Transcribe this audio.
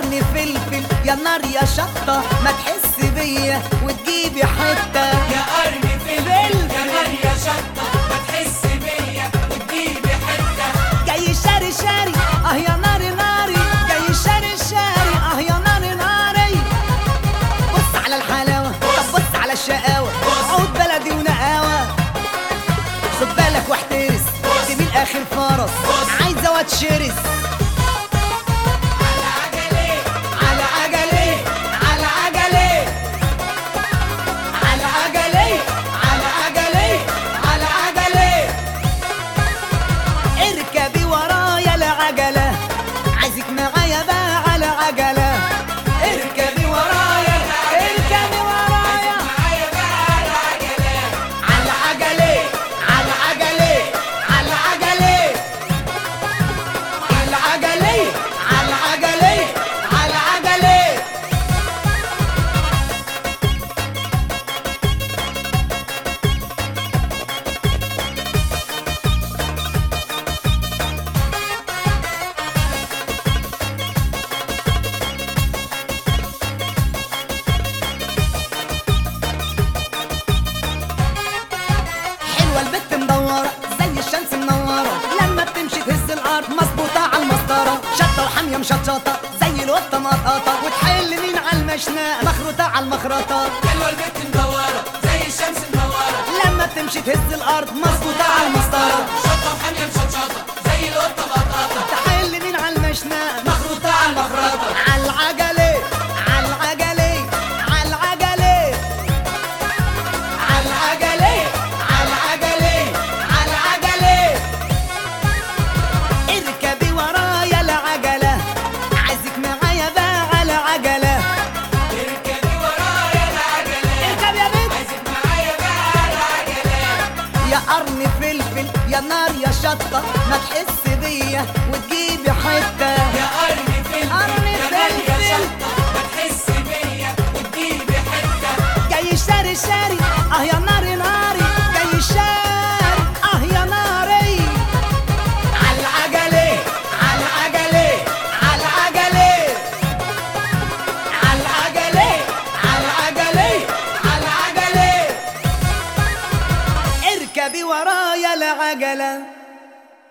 قرن فلفل يا نار يا شطة ما تحس بيا وتجيبي حتة يا قرن فلفل يا نار يا شطة ما تحس بيا وتجيبي حتة جاي شاري شاري اه يا ناري ناري جاي شاري شاري اه يا ناري ناري بص على الحلاوة طب بص على الشقاوة عود بلدي ونقاوة خد بالك واحترس دي من الاخر فرس عايزة واتشرس على عجلة على عجلي على عجلي على عجلي على عجلي على عجلي اركبي ورايا العجلة عايزك معايا بقى على عجلة اركبي ورايا اركبي ورايا معايا بقى على عجلة على عجلي على عجلي على عجلي على عجلي على عجلي على عجلي حلوة البت مدورة زي الشمس منورة لما بتمشي تهز الأرض مظبوطة على المسطرة شطة وحامية مشطشطة زي القطة مقططة وتحل مين على المشنقة مخروطة على المخرطة حلوة البت مدورة زي الشمس منورة لما بتمشي تهز الأرض مظبوطة على المسطرة شطة وحامية مشطشطة زي القطة بطاطا تحل مين على المشنقة مخروطة على المخرطة على العجلة على العجلة على العجلة على العجلة على العجلة على العجلة اركبي ورايا العجلة عايزك معايا بقى على عجلة اركبي ورايا العجلة اركب يا بنت عايزك معايا بقى على عجلة يا قرن فلفل يا نار يا شطة ما تحس بيا وتجيبي حتة يا قرن فلفل قرن يا نار يا فلفل. شطة ما تحس بيا وتجيبي حتة جاي شاري شاري اه يا ناري ناري جاي شاري اه يا ناري على العجلة على العجلة على العجلة على العجلة على العجلة على العجلة اركبي ورايا العجلة